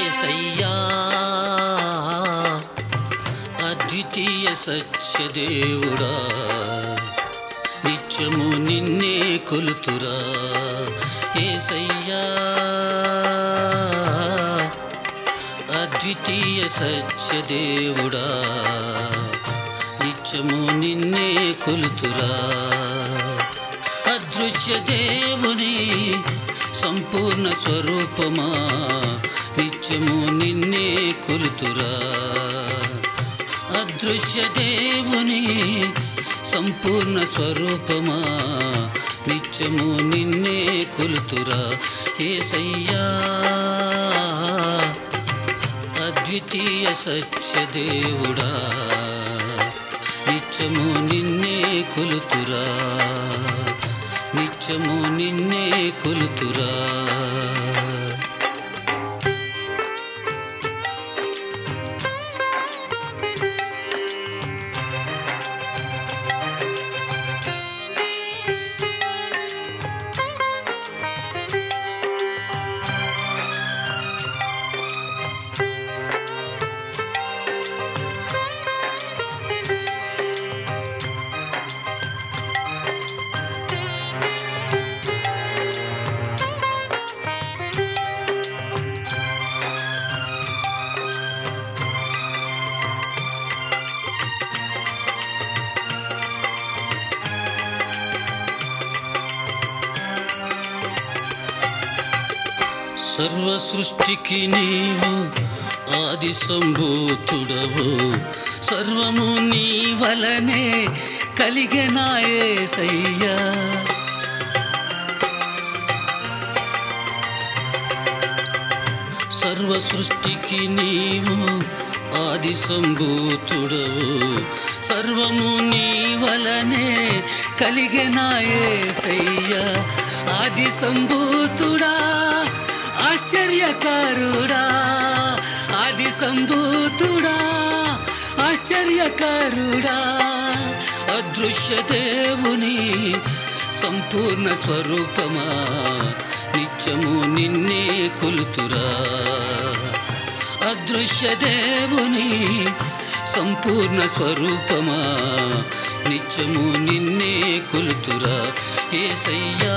ఏసయ్యా అద్వితీయ సత్యదేవుడా నిత్యము నిన్నే కొలుతురా ఏసయ్యా అద్వితీయ సత్యదేవుడా నిత్యము నిన్నే కొలుతురా అదృశ్య దేవుని సంపూర్ణ స్వరూపమా నిత్యము నిన్నే కొలుతురా అదృశ్య దేవుని సంపూర్ణ స్వరూపమా నిత్యము నిన్నే కొలుతురా ఏసయ్యా అద్వితీయ సత్యదేవుడా నిత్యము నిన్నే కొలుతురా నిత్యము నిన్నే కొలుతురా సర్వ సృష్టికి నీవు ఆది సంభూతుడవు సర్వము నీ వలనే కలిగనాయే సయ్యా సర్వ సృష్టికి నీవు ఆది సంభూతుడవు సర్వము నీ వలనే కలిగనాయే సయ్యా ఆది సంభూతుడా ఆశ్చర్యకారుడా ఆది సంభూతుడా ఆశ్చర్యకారుడా అదృశ్య దేవుని సంపూర్ణ స్వరూపమా నిత్యము నిన్నే కొలుతురా అదృశ్య దేవుని సంపూర్ణ స్వరూపమా నిత్యము నిన్నే కొలుతురా ఏసయ్యా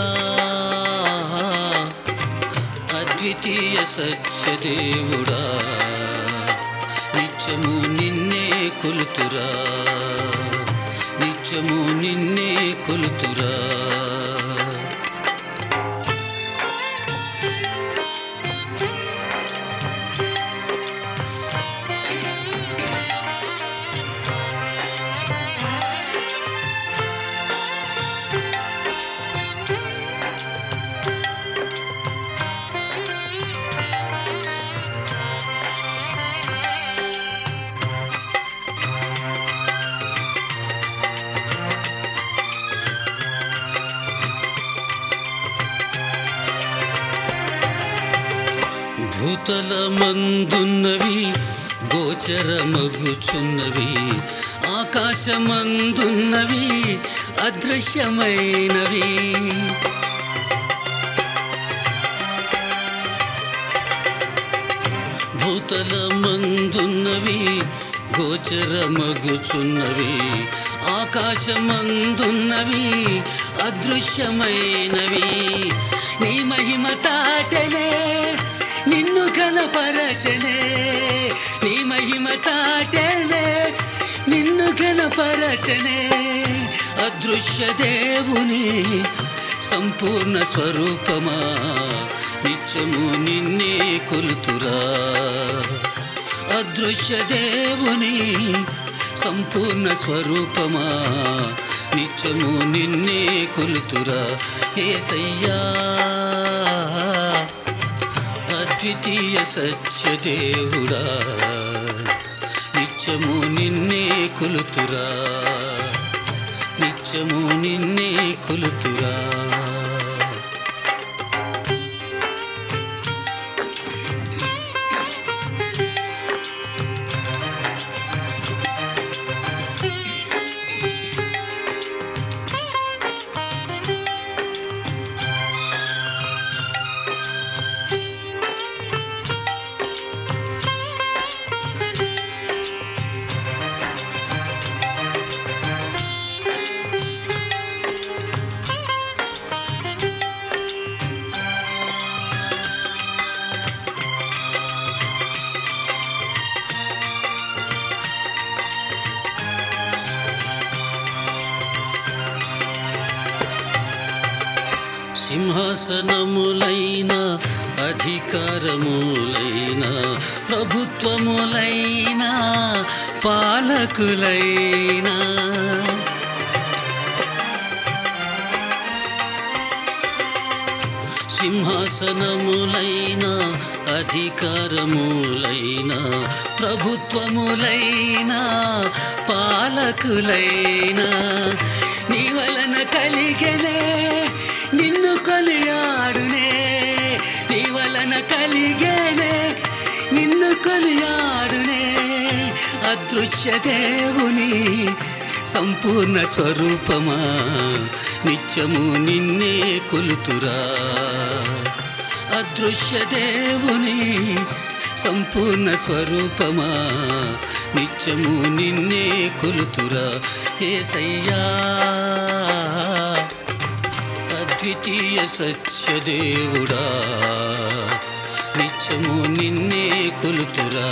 అద్వితీయ సత్యదేవుడా నిత్యము నిన్నే కొలుతురా నిత్యము నిన్నే కొలుతురా భూతల మందున్నవి గోచరమగుచున్నవి ఆకాశమందున్నవి అదృశ్యమైనవి భూతల మందున్నవి గోచరమగుచున్నవి ఆకాశమందున్నవి అదృశ్యమైనవి నీ మహిమ చాటనే నిన్ను కనపరచనే నీ మహిమ చాటనే నిన్ను కనపరచనే అదృశ్య దేవుని సంపూర్ణ స్వరూపమా నిత్యము నిన్నే కొలుతురా అదృశ్య దేవుని సంపూర్ణ స్వరూపమా నిత్యము నిన్నే కొలుతురా ఏసయ్యా అద్వితీయ సత్యదేవుడా నిత్యము నిన్నే కొలుతురా నిత్యము నిన్నే కొలుతురా సింహాసనములైన అధికారములైన ప్రభుత్వములైన పాలకులైన సింహాసనములైన అధికారములైన ప్రభుత్వములైన పాలకులైన నీ వలన కలిగనే నిన్ను కొలియాడునే నీ వలన కలిగేనే నిన్ను కొలియాడునే అదృశ్య దేవుని సంపూర్ణ స్వరూపమా నిత్యము నిన్నే కొలుతురా అదృశ్య దేవుని సంపూర్ణ స్వరూపమా నిత్యము నిన్నే కొలుతురా ఏసయ్యా అద్వితీయ సత్యదేవుడా నిత్యము నిన్నే కొలుతురా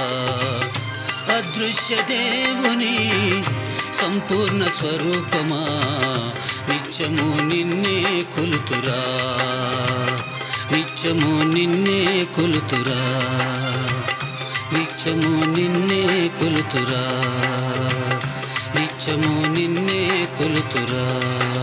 అదృశ్య దేవుని సంపూర్ణ స్వరూపమా నిత్యము నిన్నే కొలుతురా నిత్యము నిన్నే కొలుతురా నిత్యము నిన్నే కొలుతురా నిత్యము నిన్నే కొలుతురా